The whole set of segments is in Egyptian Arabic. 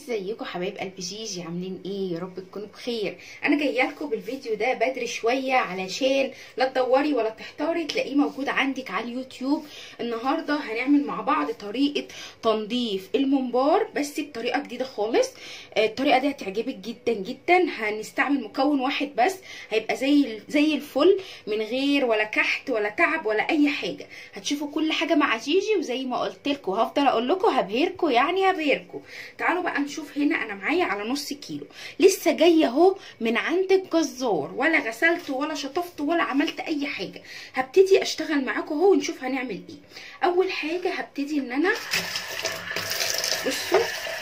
ازيكم حبايب قلب جيجي عاملين ايه يا رب تكونوا بخير انا جايه لكم بالفيديو ده بدري شويه علشان لا تدوري ولا تحتاري تلاقيه موجود عندك على اليوتيوب النهارده هنعمل مع بعض طريقه تنظيف الممبار بس بطريقه جديده خالص الطريقه دي هتعجبك جدا جدا هنستعمل مكون واحد بس هيبقى زي زي الفل من غير ولا كحت ولا تعب ولا اي حاجه هتشوفوا كل حاجه مع جيجي وزي ما قلت لكم هفضل اقول لكم هبهركم يعني هبهركم تعالوا بقى نشوف هنا انا معايا على نص كيلو لسه جايه اهو من عند الجزار ولا غسلته ولا شطفته ولا عملت اي حاجه هبتدي اشتغل معاكم اهو ونشوف هنعمل ايه اول حاجه هبتدي ان انا بصوا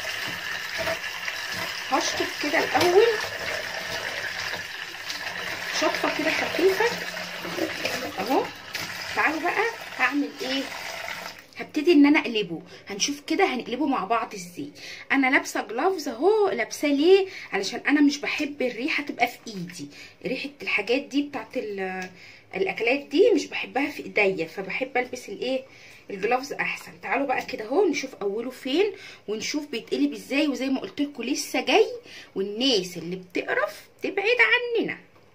هشطف كده الاول شطفه كده خفيفه اهو تعالوا بقى هعمل ايه هبتدي ان انا اقلبه هنشوف كده هنقلبه مع بعض ازاي انا لابسه جلافز اهو لابساه ليه علشان انا مش بحب الريحه تبقى في ايدي ريحه الحاجات دي بتاعت الاكلات دي مش بحبها في ايديا فبحب البس الايه الجلافز احسن تعالوا بقى كده اهو نشوف اوله فين ونشوف بيتقلب ازاي وزي ما قلت لكم لسه جاي والناس اللي بتقرف تبعد عننا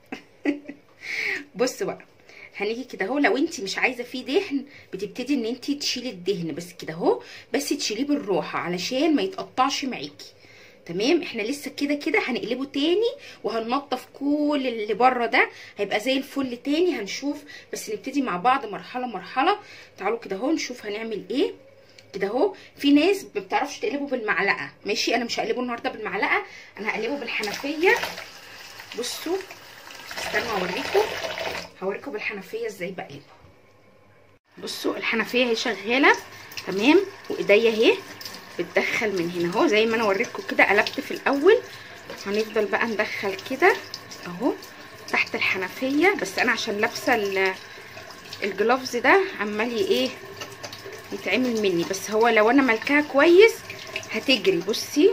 بصوا بقى هنيجي كده اهو لو انت مش عايزه فيه دهن بتبتدي ان انت تشيلي الدهن بس كده اهو بس تشيليه بالراحه علشان ما يتقطعش معاكي تمام احنا لسه كده كده هنقلبه تاني وهننضف كل اللي بره ده هيبقى زي الفل تاني هنشوف بس نبتدي مع بعض مرحله مرحله تعالوا كده اهو نشوف هنعمل ايه كده اهو في ناس ما بتعرفش تقلبه بالمعلقه ماشي انا مش هقلبه النهارده بالمعلقه انا هقلبه بالحنفيه بصوا استنوا اوريكم هوريكم بالحنفيه ازاي بقلبه بصوا الحنفيه اهي شغاله تمام وايديا اهي بتدخل من هنا اهو زي ما انا وريتكم كده قلبت في الاول هنفضل بقى ندخل كده اهو تحت الحنفيه بس انا عشان لابسه الجلافز ده عمال ايه يتعمل مني بس هو لو انا ملكاها كويس هتجري بصي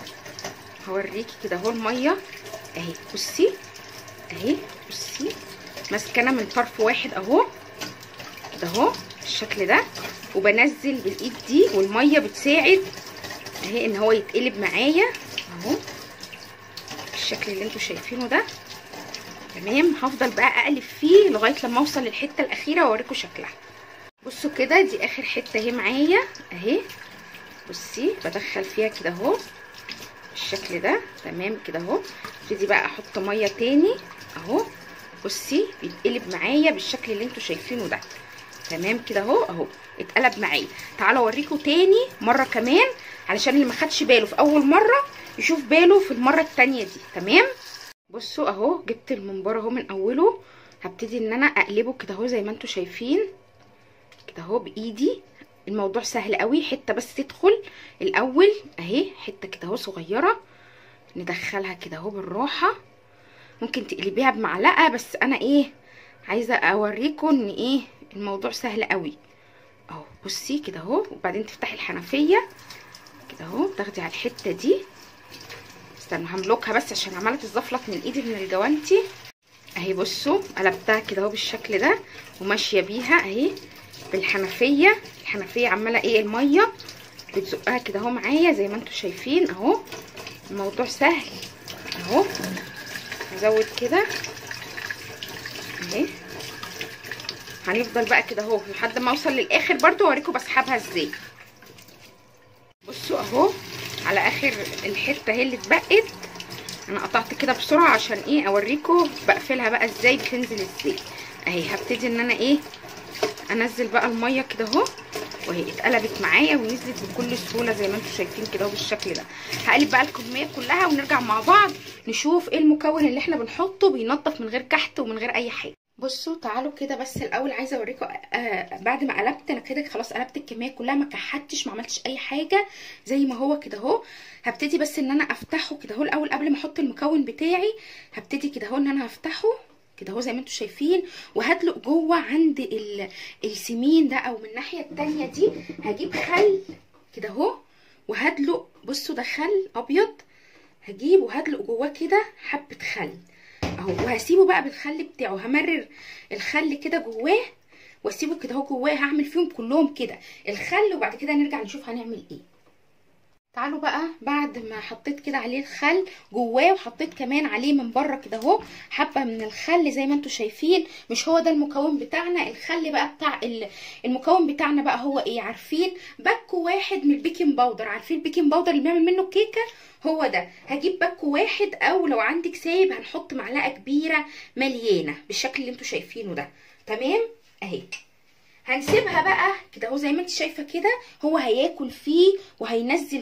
هوريكي كده اهو الميه اهي بصي اهي بصي ماسكه من طرف واحد اهو كده اهو بالشكل ده وبنزل بالايد دي والميه بتساعد اهي ان هو يتقلب معايا اهو بالشكل اللي انتوا شايفينه ده تمام هفضل بقى اقلب فيه لغايه لما اوصل للحته الاخيره واوريكم شكلها بصوا كده دي اخر حته اهي معايا اهي بصي بدخل فيها كده اهو بالشكل ده تمام كده اهو ابتدي بقى احط ميه تاني اهو بصي بيتقلب معايا بالشكل اللي انتوا شايفينه ده تمام كده اهو اهو اتقلب معايا تعالوا اوريكم تاني مره كمان علشان اللي ما خدش باله في اول مره يشوف باله في المره التانيه دي تمام بصوا اهو جبت المنبار اهو من اوله هبتدي ان انا اقلبه كده اهو زي ما انتوا شايفين كده اهو بايدي الموضوع سهل قوي حته بس تدخل الاول اهي حته كده اهو صغيره ندخلها كده اهو بالراحه ممكن تقلبيها بمعلقه بس انا ايه عايزه اوريكم ان ايه الموضوع سهل قوي اهو بصي كده اهو وبعدين تفتحي الحنفيه كده اهو تاخدي على الحته دي استنوا هملكها بس عشان عماله تتزفلط من ايدي من الجوانتي اهي بصوا قلبتها كده اهو بالشكل ده وماشيه بيها اهي بالحنفيه الحنفيه عماله ايه الميه بتزقها كده اهو معايا زي ما انتم شايفين اهو الموضوع سهل اهو هزود كده اهي هنفضل بقى كده اهو لحد ما اوصل للاخر برضو اوريكم بسحبها ازاي بصوا اهو على اخر الحته اهي اللي اتبقت انا قطعت كده بسرعه عشان ايه اوريكم بقفلها بقى ازاي بتنزل ازاي اهي هبتدي ان انا ايه انزل بقى الميه كده اهو وهي اتقلبت معايا ونزلت بكل سهوله زي ما انتم شايفين كده اهو بالشكل ده هقلب بقى الكميه كلها ونرجع مع بعض نشوف ايه المكون اللي احنا بنحطه بينضف من غير كحت ومن غير اي حاجه بصوا تعالوا كده بس الاول عايزه اوريكم آه بعد ما قلبت انا كده خلاص قلبت الكميه كلها ما كحتش ما عملتش اي حاجه زي ما هو كده اهو هبتدي بس ان انا افتحه كده اهو الاول قبل ما احط المكون بتاعي هبتدي كده اهو ان انا هفتحه كده اهو زي ما انتم شايفين وهدلق جوه عند السمين ده او من الناحيه التانية دي هجيب خل كده اهو وهدلق بصوا ده خل ابيض هجيب وهدلق جواه كده حبه خل اهو وهسيبه بقى بالخل بتاعه همرر الخل كده جواه واسيبه كده اهو جواه هعمل فيهم كلهم كده الخل وبعد كده نرجع نشوف هنعمل ايه تعالوا بقى بعد ما حطيت كده عليه الخل جواه وحطيت كمان عليه من بره كده اهو حبه من الخل زي ما انتم شايفين مش هو ده المكون بتاعنا الخل بقى بتاع المكون بتاعنا بقى هو ايه عارفين باكو واحد من البيكنج باودر عارفين البيكنج باودر اللي بنعمل منه الكيكه هو ده هجيب باكو واحد او لو عندك سايب هنحط معلقه كبيره مليانه بالشكل اللي انتم شايفينه ده تمام اهي هنسيبها بقى كده اهو زي ما انت شايفه كده هو هياكل فيه وهينزل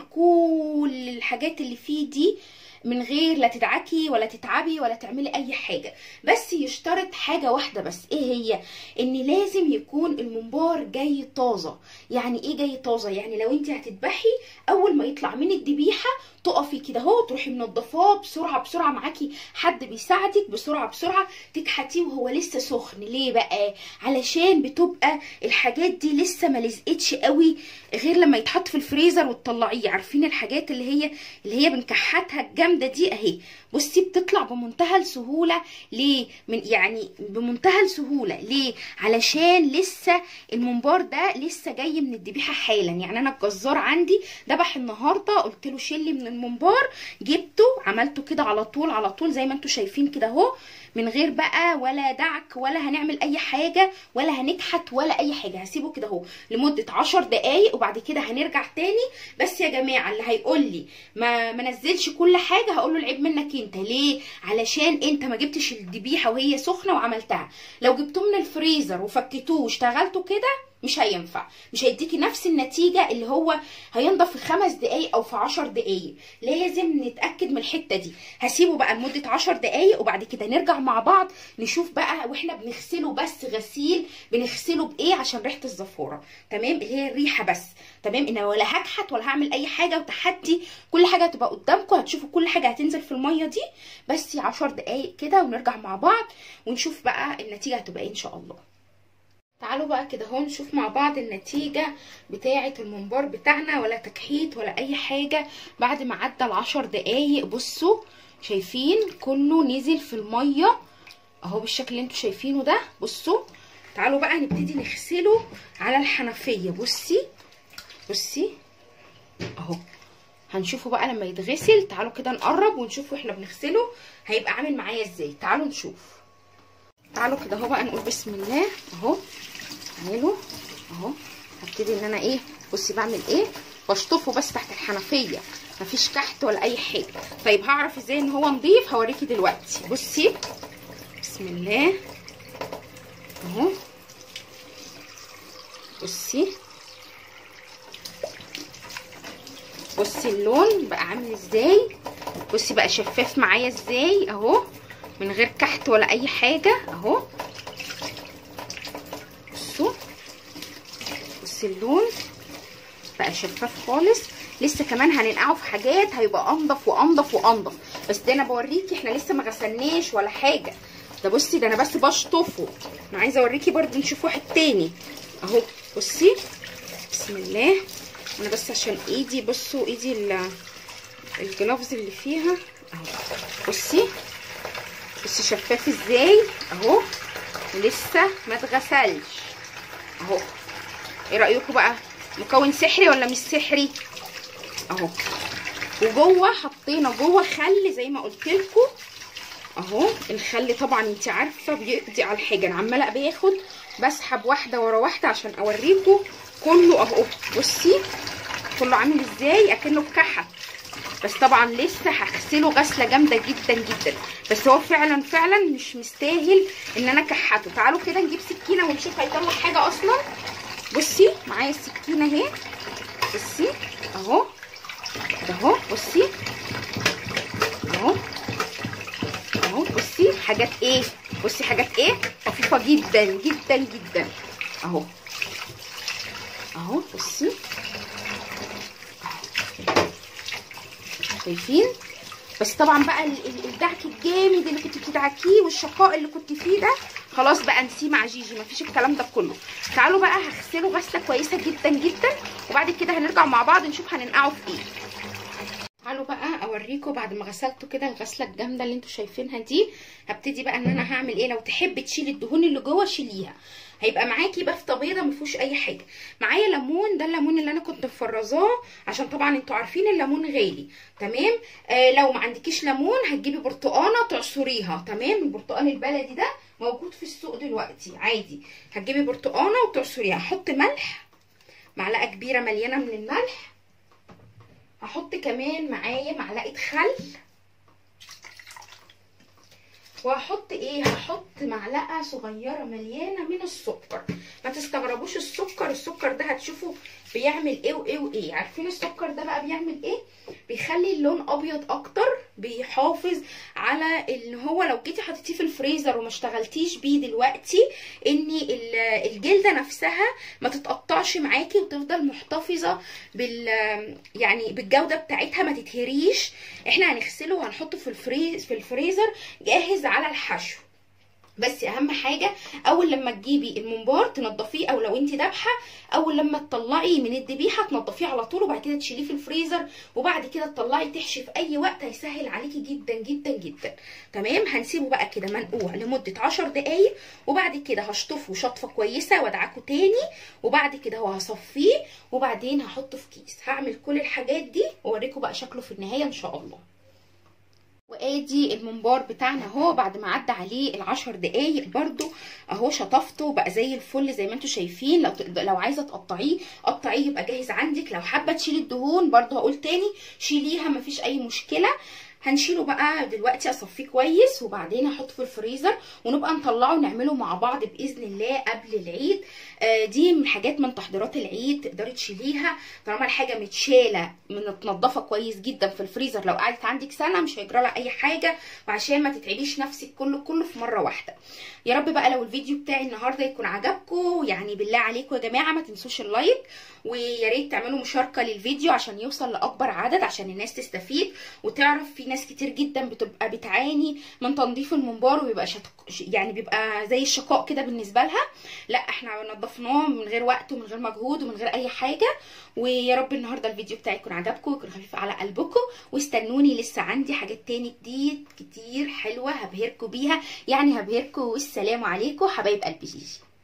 كل الحاجات اللي فيه دي من غير لا تدعكي ولا تتعبي ولا تعملي اي حاجه بس يشترط حاجه واحده بس ايه هي ان لازم يكون الممبار جاي طازه يعني ايه جاي طازه يعني لو انت هتذبحي اول ما يطلع من الذبيحه تقفي كده اهو تروحي منضفاه بسرعه بسرعه معاكي حد بيساعدك بسرعه بسرعه تكحتيه وهو لسه سخن ليه بقى علشان بتبقى الحاجات دي لسه ما لزقتش قوي غير لما يتحط في الفريزر وتطلعيه عارفين الحاجات اللي هي اللي هي بنكحتها الجامده دي اهي بصي بتطلع بمنتهى السهوله ليه من يعني بمنتهى السهوله ليه علشان لسه الممبار ده لسه جاي من الذبيحه حالا يعني انا الجزار عندي ذبح النهارده قلت له شيلي من الممبار جبته عملته كده على طول على طول زي ما انتم شايفين كده اهو من غير بقى ولا دعك ولا هنعمل اي حاجه ولا هنكحت ولا اي حاجه هسيبه كده اهو لمده 10 دقايق وبعد كده هنرجع تاني بس يا جماعه اللي هيقول لي ما ما نزلش كل حاجه هقول له العيب منك انت ليه علشان انت ما جبتش الذبيحه وهي سخنه وعملتها لو جبتوه من الفريزر وفكيتوه واشتغلته كده مش هينفع مش هيديكي نفس النتيجه اللي هو هينضف في خمس دقايق او في عشر دقايق لازم نتاكد من الحته دي هسيبه بقى لمده عشر دقايق وبعد كده نرجع مع بعض نشوف بقى واحنا بنغسله بس غسيل بنغسله بايه عشان ريحه الزفوره تمام اللي هي الريحه بس تمام انا ولا هكحت ولا هعمل اي حاجه وتحدي كل حاجه هتبقى قدامكم هتشوفوا كل حاجه هتنزل في الميه دي بس 10 دقايق كده ونرجع مع بعض ونشوف بقى النتيجه هتبقى ايه ان شاء الله تعالوا بقى كده اهو نشوف مع بعض النتيجة بتاعة الممبار بتاعنا ولا تكحيت ولا اي حاجة بعد ما عدى العشر دقايق بصوا شايفين كله نزل في المية اهو بالشكل اللي انتوا شايفينه ده بصوا تعالوا بقى نبتدي نغسله على الحنفية بصي بصي اهو هنشوفه بقى لما يتغسل تعالوا كده نقرب ونشوفه احنا بنغسله هيبقى عامل معايا ازاي تعالوا نشوف تعالوا كده اهو بقى نقول بسم الله اهو اعمله اهو هبتدي ان انا ايه بصي بعمل ايه بشطفه بس تحت الحنفيه مفيش كحت ولا اي حاجه طيب هعرف ازاي ان هو نضيف هوريكي دلوقتي بصي بسم الله اهو بصي بصي اللون بقى عامل ازاي بصي بقى شفاف معايا ازاي اهو من غير كحت ولا اي حاجه اهو بصوا بصي اللون بقى شفاف خالص لسه كمان هننقعه في حاجات هيبقى انضف وانضف وانضف بس ده انا بوريكي احنا لسه ما غسلناش ولا حاجه ده بصي ده انا بس بشطفه انا عايزه اوريكي برده نشوف واحد تاني اهو بصي بسم الله انا بس عشان ايدي بصوا ايدي الجلافز اللي فيها اهو بصي بصي شفاف ازاي اهو ولسه ما اتغسلش اهو ايه رايكم بقى مكون سحري ولا مش سحري اهو وجوه حطينا جوه خل زي ما قلت لكم اهو الخل طبعا انت عارفه بيقضي على الحاجه انا عماله باخد بسحب واحده ورا واحده عشان اوريكم كله اهو بصي كله عامل ازاي اكنه اتكحت بس طبعا لسه هغسله غسله جامده جدا جدا بس هو فعلا فعلا مش مستاهل ان انا اكحته تعالوا كده نجيب سكينه ونشوف هيطلع حاجه اصلا بصي معايا السكينه اهي بصي اهو ده اهو بصي اهو اهو بصي حاجات ايه بصي حاجات ايه خفيفه جدا جدا جدا اهو اهو بصي شايفين بس طبعا بقى الدعك الجامد اللي كنت بتدعكيه والشقاء اللي كنت فيه ده خلاص بقى نسيه مع جيجي مفيش الكلام ده كله تعالوا بقى هغسله غسله كويسه جدا جدا وبعد كده هنرجع مع بعض نشوف هننقعه في ايه تعالوا بقى اوريكم بعد ما غسلته كده الغسله الجامده اللي انتوا شايفينها دي هبتدي بقى ان انا هعمل ايه لو تحبي تشيلي الدهون اللي جوه شيليها هيبقى معاكي بفته بيضه ما فيهوش اي حاجه معايا ليمون ده الليمون اللي انا كنت مفرزاه عشان طبعا انتوا عارفين الليمون غالي تمام آه لو ما عندكيش ليمون هتجيبي برتقانه تعصريها تمام البرتقال البلدي ده موجود في السوق دلوقتي عادي هتجيبي برتقانه وتعصريها هحط ملح معلقه كبيره مليانه من الملح هحط كمان معايا معلقه خل وهحط ايه هحط معلقه صغيره مليانه من السكر ما تستغربوش السكر السكر ده هتشوفوا بيعمل ايه وايه وايه عارفين السكر ده بقى بيعمل ايه بيخلي اللون ابيض اكتر بيحافظ على ان هو لو جيتي حطيتيه في الفريزر وما اشتغلتيش بيه دلوقتي ان الجلده نفسها ما تتقطعش معاكي وتفضل محتفظه بال يعني بالجوده بتاعتها ما تتهريش احنا هنغسله وهنحطه في الفريز في الفريزر جاهز على الحشو بس اهم حاجه اول لما تجيبي الممبار تنضفيه او لو انت ذابحه اول لما تطلعي من الذبيحه تنضفيه على طول وبعد كده تشيليه في الفريزر وبعد كده تطلعي تحشي في اي وقت هيسهل عليكي جدا جدا جدا تمام هنسيبه بقى كده منقوع لمده 10 دقايق وبعد كده هشطفه شطفه كويسه وادعكه تاني وبعد كده هو هصفيه وبعدين هحطه في كيس هعمل كل الحاجات دي واوريكم بقى شكله في النهايه ان شاء الله وادي الممبار بتاعنا اهو بعد ما عدى عليه العشر دقايق برده اهو شطفته بقى زي الفل زي ما انتم شايفين لو لو عايزه تقطعيه قطعيه يبقى جاهز عندك لو حابه تشيلي الدهون برده هقول تاني شيليها مفيش اي مشكله هنشيله بقى دلوقتي اصفيه كويس وبعدين احطه في الفريزر ونبقى نطلعه ونعمله مع بعض باذن الله قبل العيد آه دي من حاجات من تحضيرات العيد تقدري تشيليها طالما الحاجه متشاله متنضفه كويس جدا في الفريزر لو قعدت عندك سنه مش هيجرى لها اي حاجه وعشان ما تتعبيش نفسك كله كله في مره واحده يا رب بقى لو الفيديو بتاعي النهارده يكون عجبكم يعني بالله عليكم يا جماعه ما تنسوش اللايك ويا ريت تعملوا مشاركه للفيديو عشان يوصل لاكبر عدد عشان الناس تستفيد وتعرف في ناس كتير جدا بتبقى بتعاني من تنظيف الممبار وبيبقى شتق يعني بيبقى زي الشقاء كده بالنسبه لها لا احنا نضفناه من غير وقت ومن غير مجهود ومن غير اي حاجه ويا رب النهارده الفيديو بتاعي يكون عجبكم ويكون خفيف على قلبكم واستنوني لسه عندي حاجات تاني جديد كتير حلوه هبهركم بيها يعني هبهركم والسلام عليكم حبايب قلبي جيجي